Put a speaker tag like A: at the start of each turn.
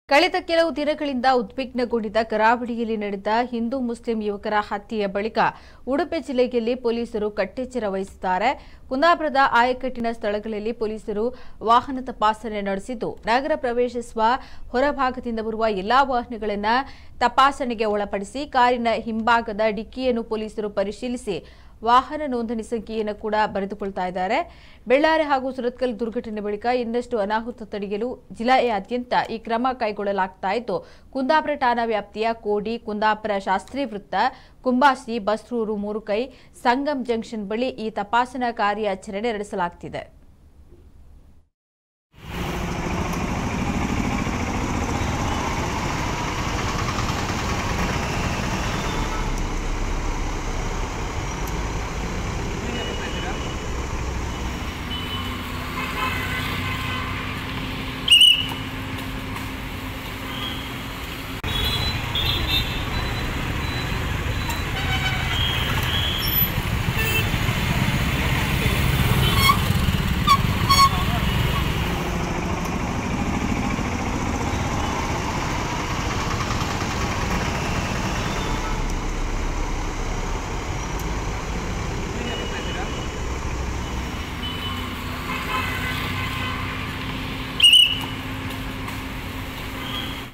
A: ಕಳೆದ ಕೆಲವು ದಿನಗಳಿಂದ ಉದ್ವಿಗ್ನಗೊಂಡಿದ್ದ ಕರಾವಳಿಯಲ್ಲಿ ನಡೆದ ಹಿಂದೂ ಮುಸ್ಲಿಂ ಯುವಕರ ಹತ್ಯೆಯ ಬಳಿಕ ಉಡುಪಿ ಜಿಲ್ಲೆಯಲ್ಲಿ ಪೊಲೀಸರು ಕಟ್ಟೆಚ್ಚರ ವಹಿಸಿದ್ದಾರೆ ಕುಂದಾಪುರದ ಆಯಕಟ್ಟಿನ ಸ್ಥಳಗಳಲ್ಲಿ ಪೊಲೀಸರು ವಾಹನ ತಪಾಸಣೆ ನಡೆಸಿದ್ದು ನಗರ ಪ್ರವೇಶಿಸುವ ಹೊರಭಾಗದಿಂದ ಬರುವ ಎಲ್ಲಾ ವಾಹನಗಳನ್ನು ತಪಾಸಣೆಗೆ ಒಳಪಡಿಸಿ ಕಾರಿನ ಹಿಂಭಾಗದ ಡಿಕ್ಕಿಯನ್ನು ಪೊಲೀಸರು ಪರಿಶೀಲಿಸಿ ವಾಹನ ನೋಂದಣಿ ಸಂಖ್ಯೆಯನ್ನು ಕೂಡ ಬರೆದುಕೊಳ್ತಾ ಇದ್ದಾರೆ ಬೆಳ್ಳಾರೆ ಹಾಗೂ ಸುರತ್ಕಲ್ ದುರ್ಘಟನೆ ಬಳಿಕ ಇನ್ನಷ್ಟು ಅನಾಹುತ ತಡೆಯಲು ಜಿಲ್ಲೆಯಾದ್ಯಂತ ಈ ಕ್ರಮ ಕೈಗೊಳ್ಳಲಾಗ್ತಾ ಇದ್ದು ಕುಂದಾಪುರ ಠಾಣಾ ವ್ಯಾಪ್ತಿಯ ಕೋಡಿ ಕುಂದಾಪುರ ಶಾಸ್ತ್ರಿ ವೃತ್ತ ಕುಂಬಾಸಿ ಬಸ್ರೂರು ಮೂರುಕೈ ಸಂಗಮ್ ಜಂಕ್ಷನ್ ಬಳಿ ಈ ತಪಾಸಣಾ ಕಾರ್ಯಾಚರಣೆ ನಡೆಸಲಾಗುತ್ತಿದೆ